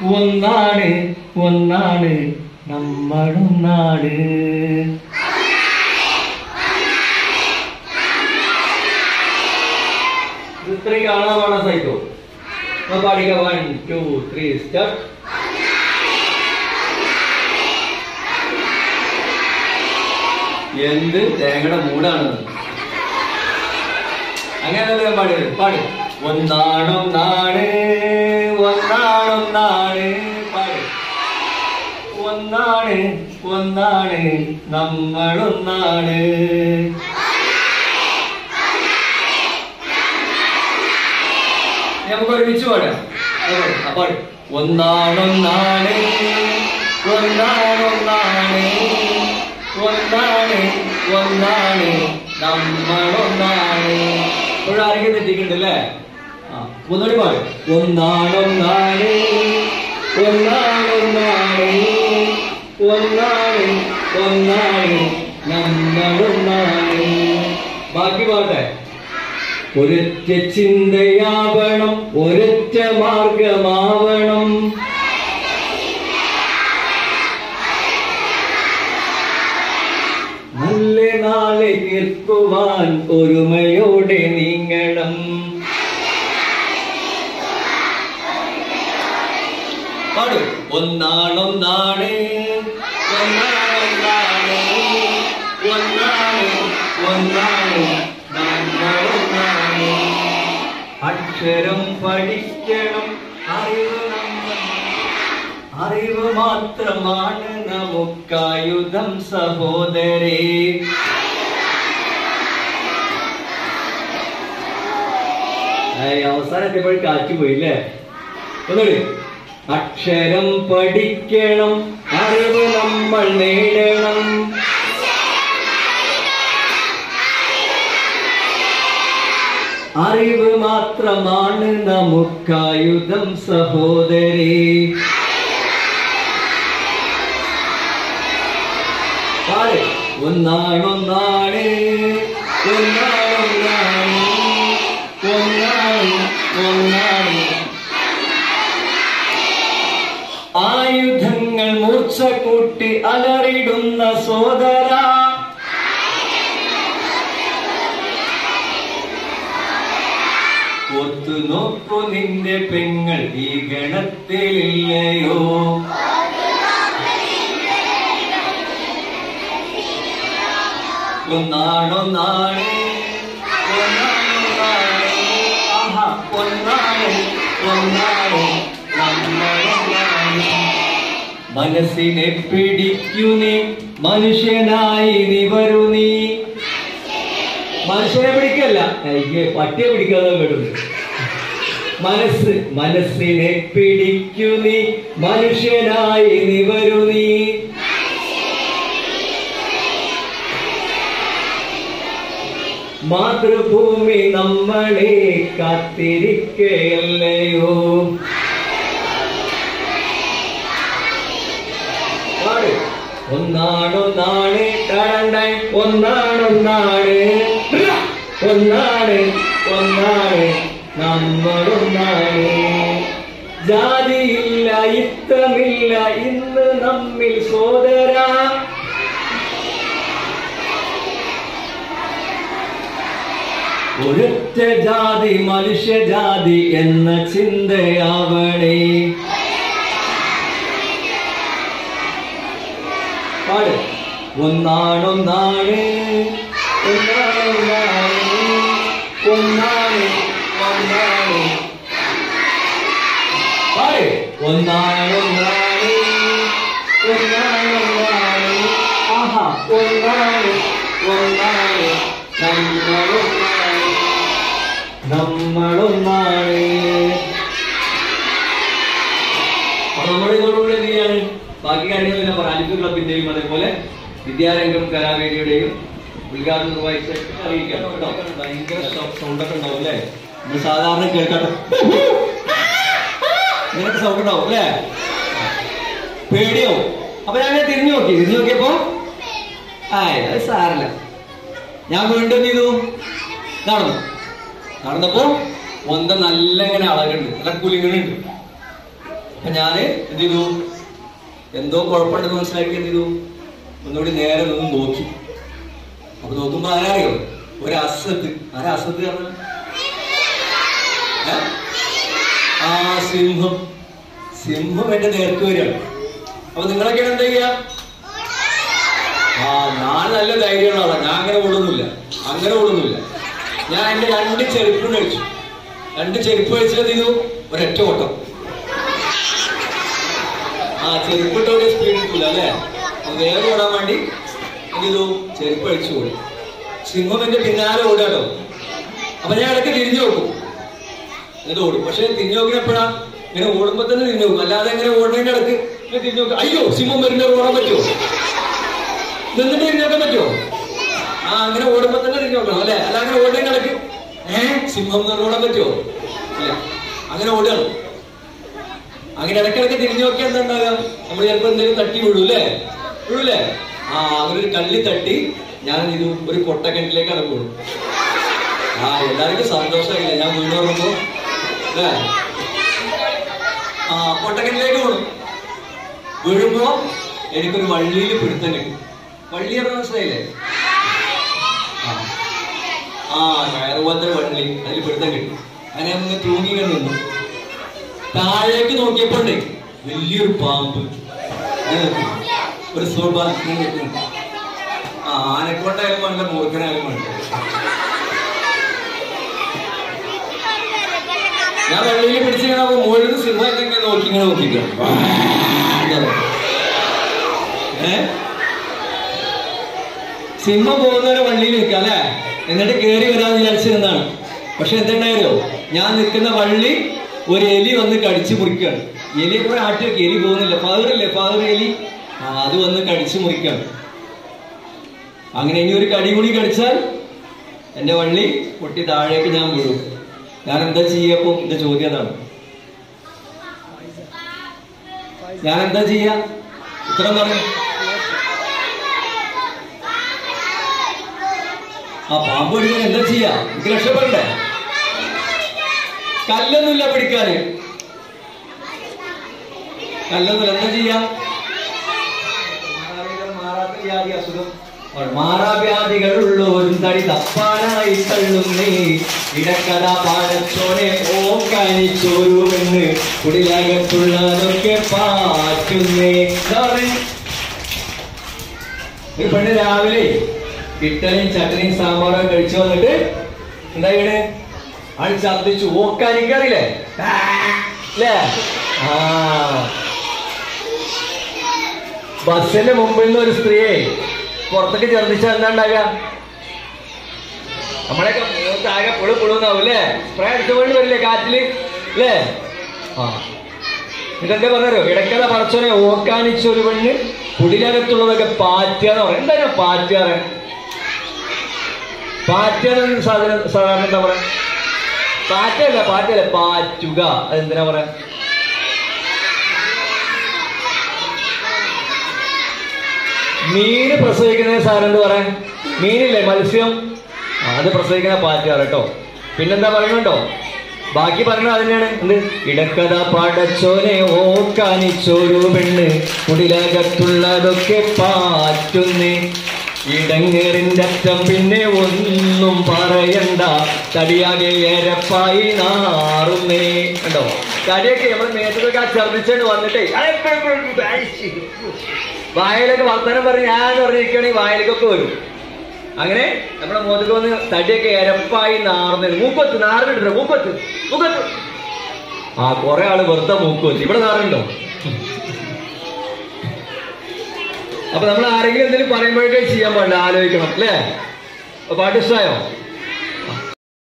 ഒന്നാണ് ഒന്നാണ് നമ്മളൊന്നാണ് ഇത് ഇത്രയും കാണാൻ വേണം സൈക്കോ അപ്പൊ പാടിക്ക വൺ ടു ത്രീ സ്റ്റാർട്ട് എന്ത് തേങ്ങയുടെ മൂടാണ് അങ്ങനെ പാടിയത് പാട് ഒന്നാണൊന്നാണ് ഒന്നാണൊന്നാണ് പാട് ഒന്നാണ് ഒന്നാണ് നമ്മളൊന്നാണ് നമുക്ക് ഒരുമിച്ച് പാടാം അതുപോലെ, ആ പാട് ഒന്നാണൊന്നാണ് ഒന്നാണൊന്നാണ് ഒന്നാണ് ഒന്നാണ് നമ്മളൊന്നാണ് ഇപ്പോഴും ആരെങ്കിലും തെറ്റിക്കുന്നുണ്ട് അല്ലേ ആ ഒന്നുകൂടി പാട് ഒന്നാണൊന്നാണ് ഒന്നാണൊന്നാണ് ഒന്നാണ് ഒന്നാണ് നമ്മളൊന്നാണ് ബാക്കി പാട്ടെ ഒരൊറ്റ ചിന്തയാവണം ഒരൊറ്റ മാർഗമാവണം നല്ല നാളെ നിൽക്കുവാൻ ഒരുമയോടെ നീങ്ങണം പാടു ഒന്നാണൊന്നാണ് ഒന്നാണൊന്നാണ് ഒന്നാണ് ഒന്നാണ് നമ്മളൊന്നാണ് അക്ഷരം പഠിക്കണം അറിവ് നമ്മൾ അറിവ് മാത്രമാണ് നമുക്കായുധം സഹോദരേ ഏയ് അവസാനത്തെപ്പോൾ കാറ്റ് പോയില്ലേ ഒന്നുകൂടി അക്ഷരം പഠിക്കണം അറിവ് നമ്മൾ നേടണം അറിവ് മാത്രമാണ് നമുക്കായുധം സഹോദരി പാട് ഒന്നാണൊന്നാണ് ഒന്നാണൊന്നാണ് ഒന്നാണ് ഒന്നാണ് ആയുധങ്ങൾ മൂർച്ച കൂട്ടി അലറിടുന്ന സോദര ഒത്തു നോക്കൂ നിന്റെ പെങ്ങൾ ഈ ഗണത്തിലില്ലയോ ഒന്നാണൊന്നാണ് ഒന്നാണൊന്നാണ് ആഹാ ഒന്നാണ് ഒന്നാണ് നമ്മളൊന്നാണ് മനസ്സിനെ പിടിക്കൂ നീ മനുഷ്യനായി നീ വരൂ നീ മനുഷ്യനെ പിടിക്കല്ല അയ്യേ പട്ടിയെ പിടിക്കാതെ കേട്ടത് മനസ്സ് മനസ്സിനെ പിടിക്കൂ നീ മനുഷ്യനായി നീ വരൂ നീ മാതൃഭൂമി നമ്മളെ കാത്തിരിക്കയല്ലയോ പാട് ഒന്നാണൊന്നാണ് ടടണ്ടൻ ഒന്നാണൊന്നാണ് ഒന്നാണ് ഒന്നാണ് നമ്മളൊന്നാണ് ജാതിയില്ല ഇത്തമില്ല ഇന്ന് നമ്മിൽ സോദര ഒരൊറ്റ ജാതി മനുഷ്യജാതി എന്ന ചിന്തയാവണേ പാട് ഒന്നാണൊന്നാണ് ഒന്നാണൊന്നാണ് ഒന്നാണ് ഒന്നാണ് പാട് ഒന്നാണൊന്നാണ് ഒന്നാണൊന്നാണ് ആഹാ ഒന്നാണ് ഒന്നാണ് നമ്മളൊന്നാണ് നമ്മളൊന്നാണ് അപ്പൊ നമ്മുടെ ഇതോടുകൂടി എന്ത് ചെയ്യാണ് ബാക്കി കാര്യങ്ങൾ ഞാൻ പറയാം അലിഫ് ക്ലബിന്റെയും അതേപോലെ വിദ്യാരംഗം കലാവേദിയുടെയും ഉദ്ഘാടനം നിർവഹിച്ച് അറിയിക്കാം കേട്ടോ ഭയങ്കര സൗണ്ട് ഒക്കെ ഉണ്ടാവും അല്ലേ നമ്മൾ സാധാരണ കേൾക്കാത്ത ഇങ്ങനത്തെ സൗണ്ട് ഉണ്ടാവും അല്ലേ പേടിയോ അപ്പൊ ഞാൻ ഇങ്ങനെ തിരിഞ്ഞു നോക്കി തിരിഞ്ഞു നോക്കിയപ്പോ ആയ് അത് സാരല്ല ഞാൻ വീണ്ടും എന്ത് ചെയ്തു നടന്നു നടന്നപ്പോ ഒന്ത നല്ല ഇങ്ങനെ അളകുണ്ട് നല്ല കുലുങ്ങുന്നുണ്ട് അപ്പൊ ഞാന് എന്ത് ചെയ്തു എന്തോ കുഴപ്പമുണ്ടെന്ന് മനസ്സിലാക്കി എന്ത് ചെയ്തു ഒന്നുകൂടി നേരെ നിന്ന് നോക്കി അപ്പൊ നോക്കുമ്പോ ആരാറിയോ ഒരു അസത്ത് ആരാ അസത്ത് കാരണം ആ സിംഹം സിംഹം എന്റെ നേർക്ക് വരികയാണ് അപ്പൊ നിങ്ങളൊക്കെ എന്താ ചെയ്യാ ആ ഞാൻ നല്ല ധൈര്യമുള്ള ആളാണ് ഞാൻ അങ്ങനെ ഓടുന്നില്ല അങ്ങനെ ഓടുന്നില്ല ഞാൻ എന്റെ രണ്ട് ചെരുപ്പ് കഴിച്ചു രണ്ട് ചെരുപ്പ് കഴിച്ചിട്ട് ചെയ്തു ഒരൊറ്റ ഓട്ടം ആ ചെരുപ്പിട്ടോടെ സ്പീഡ് കിട്ടില്ല അല്ലേ അത് വേഗം ഓടാൻ വേണ്ടി എന്ത് ചെയ്തു ചെരുപ്പ് അഴിച്ചു ഓടി സിംഹം എന്റെ പിന്നാലെ ഓടാട്ടോ അപ്പൊ ഞാൻ ഇടയ്ക്ക് തിരിഞ്ഞു നോക്കും എന്നിട്ട് ഓടും പക്ഷെ തിരിഞ്ഞു നോക്കിയപ്പോഴാ ഇങ്ങനെ ഓടുമ്പോ തന്നെ തിരിഞ്ഞു നോക്കും അല്ലാതെ ഇങ്ങനെ ഓടുന്നതിന്റെ ഇടയ്ക്ക് ഇങ്ങനെ തിരിഞ്ഞു നോക്കും അയ്യോ സിംഹം വരുന്ന ഓടാൻ പറ്റുമോ നിന്നിട്ട് തിരിഞ്ഞു നോക്കാൻ പറ്റുമോ ആ അങ്ങനെ ഓടുമ്പോ തന്നെ തിരിഞ്ഞു നോക്കണം അല്ലെ അല്ല അങ്ങനെ ഓടുന്നതിന്റെ ഇടയ്ക്ക് ഏഹ് സിംഹം എന്ന് ഓടാൻ പറ്റുമോ ഇല്ല അങ്ങനെ ഓടുകയാണ് അങ്ങനെ ഇടയ്ക്കിടയ്ക്ക് തിരിഞ്ഞു നോക്കിയാൽ എന്താ ഉണ്ടാകുക നമ്മൾ ചിലപ്പോ എന്തെങ്കിലും തട്ടി വീഴൂല്ലേ വീഴൂലേ ആ അങ്ങനെ ഒരു കള്ളി തട്ടി ഞാൻ ഇത് ഒരു കൊട്ടക്കിണറ്റിലേക്കാണ് പോകും ആ എല്ലാവർക്കും സന്തോഷമായില്ല ഞാൻ വീട് പറയുമ്പോ അല്ലേ ആ കൊട്ടക്കിണറ്റിലേക്ക് പോകണം വീഴുമ്പോ എനിക്കൊരു വള്ളിയിൽ പിടുത്തം കിട്ടും വള്ളി പറഞ്ഞ മനസ്സിലായില്ലേ ആ. ആ കയറ് പോലത്തെ ഒരു വള്ളി അതിൽ പിടുത്തം കിട്ടും അങ്ങനെ അങ്ങ് തൂങ്ങി ഇങ്ങനെ നിന്നു താഴേക്ക് നോക്കിയപ്പോണ്ടേ വലിയൊരു പാമ്പ് ഇങ്ങനെ നിൽക്കുന്നു. ഒരു സോബ ഇങ്ങനെ നിൽക്കുന്നു. ആ ആനക്കൊണ്ടായാലും വേണ്ട മൂർഖനായാലും വേണ്ട ഞാൻ വെള്ളിയിൽ പിടിച്ചിങ്ങനെ മുകളിൽ നിന്ന് സിംഹം ഇങ്ങനെ നോക്കി ഇങ്ങനെ നോക്കിക്കാം ഏ സിംഹം പോകുന്നവരെ വള്ളിയിൽ നിൽക്കാം അല്ലേ എന്നിട്ട് കയറി വരാന്ന് വിചാരിച്ചു നിന്നാണ് പക്ഷെ എന്തുണ്ടായാലോ ഞാൻ നിൽക്കുന്ന വള്ളി ഒരു എലി വന്ന് കടിച്ചു മുറിക്കുകയാണ് എലി കുറെ ആട്ടി വെക്കും എലി പോകുന്നില്ല പതിറില്ലേ പതിർ എലി ആ അത് വന്ന് കടിച്ചു മുറിക്കുകയാണ് അങ്ങനെ ഇനി ഒരു കടി കൂടി കടിച്ചാൽ എന്റെ വള്ളി പൊട്ടി താഴേക്ക് ഞാൻ വീഴും ഞാൻ എന്താ ചെയ്യപ്പോ എന്റെ ചോദ്യം അതാണ് ഞാൻ എന്താ ചെയ്യാ ഉത്തരം പറഞ്ഞു ആ പാമ്പ് പിടിക്കാൻ എന്താ ചെയ്യാ എനിക്ക് രക്ഷപ്പെടണ്ടേ കല്ലൊന്നുമില്ല പിടിക്കാന് കല്ലൊന്നുമില്ല എന്താ ചെയ്യാ മാറാത്ത വ്യാധി അസുഖം മാറാവ്യാധികൾ ഉള്ളവരും തടി തപ്പാനായി തള്ളുന്നേ ഇടക്കഥ പാടത്തോടെ ഓക്കാനിച്ചോരു പെണ്ണ് കുടിലകത്തുള്ളതൊക്കെ പാറ്റുന്നേ എന്താ പറഞ്ഞേ ഒരു പെണ്ണ് രാവിലെ ഇട്ടലിയും ചട്ടനിയും സാമ്പാറും കഴിച്ചു വന്നിട്ട് എന്താ ചെയ്യണേ ആൾ ഛർദിച്ചു ഓക്കാൻ എനിക്കറിയില്ലേ അല്ലേ ആ ബസ്സിന്റെ മുമ്പിൽ നിന്ന് ഒരു സ്ത്രീയെ പുറത്തേക്ക് ഛർദിച്ചാൽ എന്താ ഉണ്ടാകുക നമ്മളെയൊക്കെ മുഖത്ത് ആകെ പുളു പുളുന്നാവും അല്ലേ സ്പ്രേ അടിച്ച പോലെ വരില്ലേ കാറ്റില് അല്ലേ ആ ഇതെന്താ പറഞ്ഞോ ഇടക്കഥ പറച്ചോനെ ഓക്കാനിച്ച ഒരു പെണ്ണ് കുടിലകത്തുള്ളതൊക്കെ പാറ്റുക പറയും എന്താ പാറ്റുക പാറ്റുക സാധനം സാധാരണ എന്താ പറയാ പാറ്റല്ല പാറ്റല്ല പാറ്റുക അതെന്തിനാ പറയാ മീന് പ്രസവിക്കുന്ന സാധനം എന്താ പറയാ മീനില്ലേ മത്സ്യം ആ, അത് പ്രസവിക്കുന്ന പാറ്റാറ് കേട്ടോ പിന്നെന്താ പറയുന്നുണ്ടോ ബാക്കി പറഞ്ഞ അതിനാണ് എന്ത് ഇടക്കഥ പാടച്ചോനെ ഓക്കാനിച്ചോരു പെണ്ണ് കുടിലകത്തുള്ളതൊക്കെ പാറ്റുന്നേ ഇടങ്ങേറിന്റെ അറ്റം പിന്നെ ഒന്നും പറയണ്ട തടിയാകെ ഏരപ്പായി നാറുന്നേ കണ്ടോ തടിയൊക്കെ നമ്മൾ മേത്തൊക്കെ ആ ഛർദിച്ചോണ്ട് വന്നിട്ടേ വായലൊക്കെ വർത്തമാനം പറഞ്ഞ് ഞാൻ പറഞ്ഞിരിക്കുകയാണെങ്കിൽ വായലേക്കൊക്കെ വരും അങ്ങനെ നമ്മുടെ മുഖത്തൊക്കെ വന്ന് തടിയൊക്കെ എരപ്പായി നാർന്നു മൂപ്പത്ത് നാറിനിട്ടോ മൂപ്പത്ത് മൂക്കത്ത് ആ കുറെ ആള് വെറുതെ മൂക്ക് വെച്ച് ഇവിടെ നാറുണ്ടോ അപ്പൊ നമ്മൾ ആരെങ്കിലും എന്തെങ്കിലും പറയുമ്പോഴേക്കും ചെയ്യാൻ പാടില്ല ആലോചിക്കണം അല്ലേ അപ്പൊ പാട്ട് ഇഷ്ടമായോ